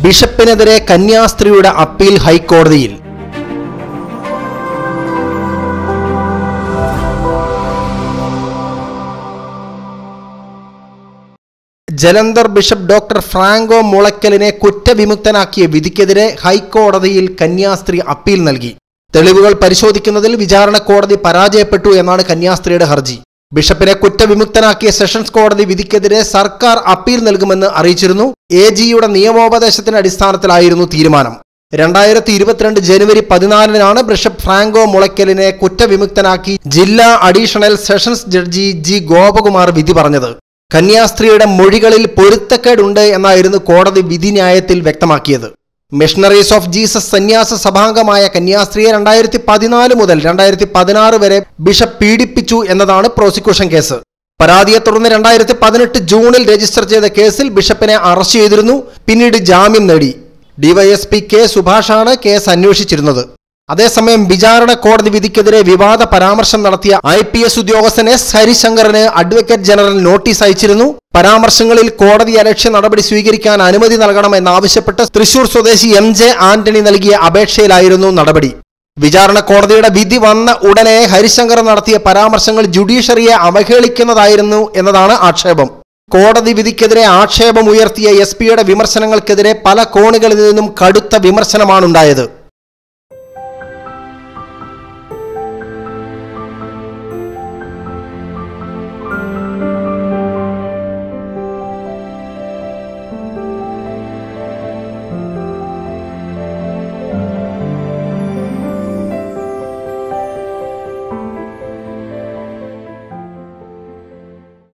ബിഷപ്പിനെതിരെ കന്യാസ്ത്രീയുടെ അപ്പീൽ ഹൈക്കോടതിയിൽ Jalandhar bishop doctor Franco മുളയ്ക്കലിനെ കുറ്റവിമുക്തനാക്കിയ വിധിക്കെതിരെ ഹൈക്കോടതിയിൽ കന്യാസ്ത്രീ അപ്പീൽ നൽകി തെളിവുകൾ പരിശോധിക്കുന്നതിൽ വിചാരണ കോടതി പരാജയപ്പെട്ടു എന്നാണ് കന്യാസ്ത്രീയുടെ ഹർജി ബിഷപ്പിനെ കുറ്റവിമുക്തനാക്കിയ സെഷൻസ് കോടതി വിധിക്കെതിരെ സർക്കാർ അപ്പീൽ നൽകുമെന്ന് അറിയിച്ചിരുന്നു എ ജിയുടെ നിയമോപദേശത്തിന്റെ അടിസ്ഥാനത്തിലായിരുന്നു തീരുമാനം രണ്ടായിരത്തി ഇരുപത്തിരണ്ട് ജനുവരി പതിനാലിനാണ് ബിഷപ്പ് ഫ്രാങ്കോ മുളയ്ക്കലിനെ കുറ്റവിമുക്തനാക്കി ജില്ലാ additional sessions judge G Gopakumar വിധി പറഞ്ഞത് കന്യാസ്ത്രീയുടെ മൊഴികളിൽ പൊരുത്തക്കേടുണ്ട് എന്നായിരുന്നു കോടതി വിധിന്യായത്തിൽ വ്യക്തമാക്കിയത് മിഷണറീസ് ഓഫ് ജീസസ് സന്യാസ സഭാംഗമായ കന്യാസ്ത്രീയെ രണ്ടായിരത്തി പതിനാല് മുതൽ രണ്ടായിരത്തി പതിനാറ് വരെ ബിഷപ്പ് പീഡിപ്പിച്ചു എന്നതാണ് പ്രോസിക്യൂഷൻ കേസ് പരാതിയെ തുടർന്ന് രണ്ടായിരത്തി പതിനെട്ട് ജൂണിൽ രജിസ്റ്റർ ചെയ്ത കേസിൽ ബിഷപ്പിനെ അറസ്റ്റ് ചെയ്തിരുന്നു പിന്നീട് ജാമ്യം നേടി ഡിവൈഎസ്പി കെ സുഭാഷാണ് കേസ് അന്വേഷിച്ചിരുന്നത് അതേസമയം വിചാരണ കോടതി വിധിക്കെതിരെ വിവാദ പരാമർശം നടത്തിയ ഐ പി എസ് ഉദ്യോഗസ്ഥൻ എസ് ഹരിശങ്കറിന് അഡ്വക്കേറ്റ് ജനറൽ നോട്ടീസ് അയച്ചിരുന്നു പരാമർശങ്ങളിൽ കോടതി അലക്ഷ്യ നടപടി സ്വീകരിക്കാൻ അനുമതി നൽകണമെന്നാവശ്യപ്പെട്ട് തൃശൂർ സ്വദേശി എം ജെ ആന്റണി നൽകിയ അപേക്ഷയിലായിരുന്നു നടപടി വിചാരണ കോടതിയുടെ വിധി വന്ന ഉടനെ ഹരിശങ്കർ നടത്തിയ പരാമർശങ്ങൾ ജുഡീഷ്യറിയെ അവഹേളിക്കുന്നതായിരുന്നു എന്നതാണ് ആക്ഷേപം കോടതി വിധിക്കെതിരെ ആക്ഷേപമുയർത്തിയ എസ് പിയുടെ വിമർശനങ്ങൾക്കെതിരെ പല കോണുകളിൽ നിന്നും കടുത്ത വിമർശനമാണുണ്ടായത്